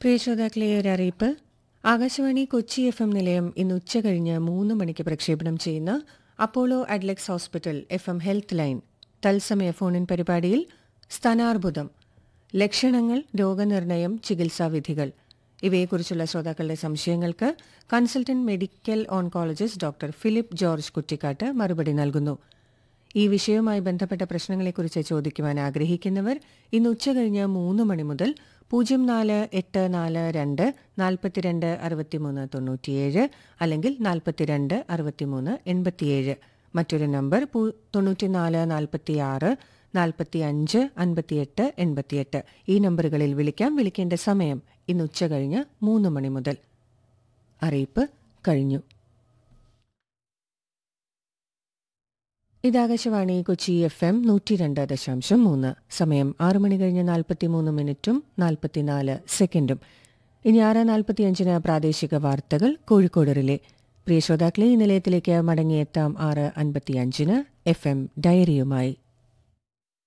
പ്രിയ ശ്രോതാക്കളെ ഒരു അറിയിപ്പ് ആകാശവാണി കൊച്ചി എഫ് എം നിലയം ഇന്ന് ഉച്ച കഴിഞ്ഞ് മൂന്ന് മണിക്ക് പ്രക്ഷേപണം ചെയ്യുന്ന Apollo Adlux hospital F M health line തത്സമയ ഫോണിൻ പരിപാടിയിൽ സ്ഥാനാർബുദം ലക്ഷണങ്ങൾ രോഗനിർണയം ചികിത്സാവിധികൾ ഇവയെക്കുറിച്ചുള്ള ശ്രോതാക്കളുടെ സംശയങ്ങൾക്ക് consultant medical oncologist doctor Philip George Kuttikkattu മറുപടി നൽകുന്നു ഈ വിഷയവുമായി ബന്ധപ്പെട്ട പ്രശ്നങ്ങളെക്കുറിച്ച് ചോദിക്കുവാൻ ആഗ്രഹിക്കുന്നവർ ഇന്ന് ഉച്ചകഴിഞ്ഞ് മൂന്ന് മണി മുതൽ പൂജ്യം നാല് എട്ട് നാല് രണ്ട് നാൽപ്പത്തിരണ്ട് അറുപത്തിമൂന്ന് തൊണ്ണൂറ്റിയേഴ് അല്ലെങ്കിൽ നാൽപ്പത്തിരണ്ട് അറുപത്തിമൂന്ന് എൺപത്തിയേഴ് മറ്റൊരു നമ്പർ പു- തൊണ്ണൂറ്റിനാല് നാൽപ്പത്തിയാറ് നാൽപ്പത്തി അഞ്ച് അൻപത്തിയെട്ട് എൺപത്തിയെട്ട് ഈ നമ്പറുകളിൽ വിളിക്കാം വിളിക്കേണ്ട സമയം ഇന്ന് ഉച്ചകഴിഞ്ഞ് മൂന്ന് മണി മുതൽ അറിയിപ്പ് കഴിഞ്ഞു ഇതാകാശവാണി കൊച്ചി എഫ് എം നൂറ്റി രണ്ട് ദശാംശം മൂന്ന് സമയം ആറ് മണി കഴിഞ്ഞ് നാൽപ്പത്തിമൂന്ന് മിനിറ്റും നാൽപ്പത്തിനാല് സെക്കൻഡും ഇനി ആറ് നാൽപ്പത്തിയഞ്ചിന് പ്രാദേശിക വാർത്തകൾ കോഴിക്കോട് റിലേ പ്രിയ ശ്രോതാക്കളെ ഈ നിലയത്തിലേക്ക് മടങ്ങിയെത്താം ആറ് അൻപത്തിയഞ്ചിന് എഫ് എം ഡയറിയുമായി